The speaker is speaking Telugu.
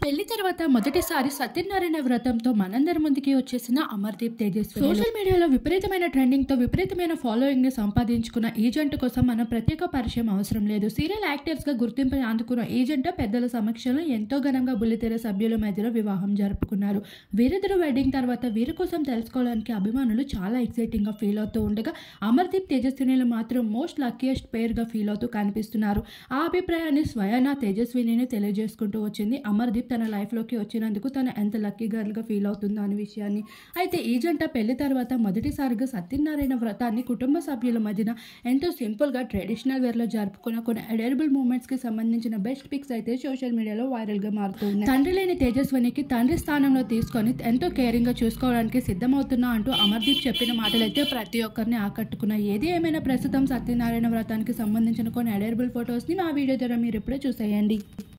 పెళ్లి తర్వాత మొదటిసారి సత్యనారాయణ వ్రతంతో మనందరి ముందుకి వచ్చేసిన అమర్దీప్ తేజస్వి సోషల్ మీడియాలో విపరీతమైన ట్రెండింగ్ తో విపరీతమైన ఫాలోయింగ్ ని సంపాదించుకున్న ఈ జంట కోసం మనం ప్రత్యేక పరిచయం అవసరం లేదు సీరియల్ యాక్టర్స్ గా గుర్తింపుని అందుకున్న ఈ జంట పెద్దల సమక్షంలో ఎంతో ఘనంగా బుల్లితెర సభ్యుల మధ్యలో వివాహం జరుపుకున్నారు వీరిద్దరు వెడ్డింగ్ తర్వాత వీరి కోసం తెలుసుకోవడానికి అభిమానులు చాలా ఎక్సైటింగ్ గా ఫీల్ అవుతూ ఉండగా అమర్దీప్ తేజస్వినిలు మాత్రం మోస్ట్ లక్కీయెస్ట్ పేర్ గా ఫీల్ అవుతూ కనిపిస్తున్నారు ఆ అభిప్రాయాన్ని స్వయానా తేజస్విని తెలియజేసుకుంటూ వచ్చింది అమర్దీప్ తన లైఫ్లోకి వచ్చినందుకు తను ఎంత లక్కీ గర్ల్గా ఫీల్ అవుతుందో అనే విషయాన్ని అయితే ఈ జంట పెళ్లి తర్వాత మొదటిసారిగా సత్యనారాయణ వ్రతాన్ని కుటుంబ సభ్యుల మధ్యన ఎంతో సింపుల్గా ట్రెడిషనల్ వేర్లో జరుపుకున్న కొన్ని అడరబుల్ మూమెంట్స్కి సంబంధించిన బెస్ట్ పిక్స్ అయితే సోషల్ మీడియాలో వైరల్గా మారుతూ ఉన్నాయి తండ్రి లేని తేజస్వినికి తండ్రి స్థానంలో తీసుకొని ఎంతో కేరింగ్గా చూసుకోవడానికి సిద్ధమవుతున్నా అంటూ అమర్దీప్ చెప్పిన మాటలైతే ప్రతి ఒక్కరిని ఆకట్టుకున్నాయి ఏది ఏమైనా ప్రస్తుతం సత్యనారాయణ వ్రతానికి సంబంధించిన కొన్ని అడరబుల్ ఫొటోస్ని మా వీడియో ద్వారా మీరు ఇప్పుడే చూసేయండి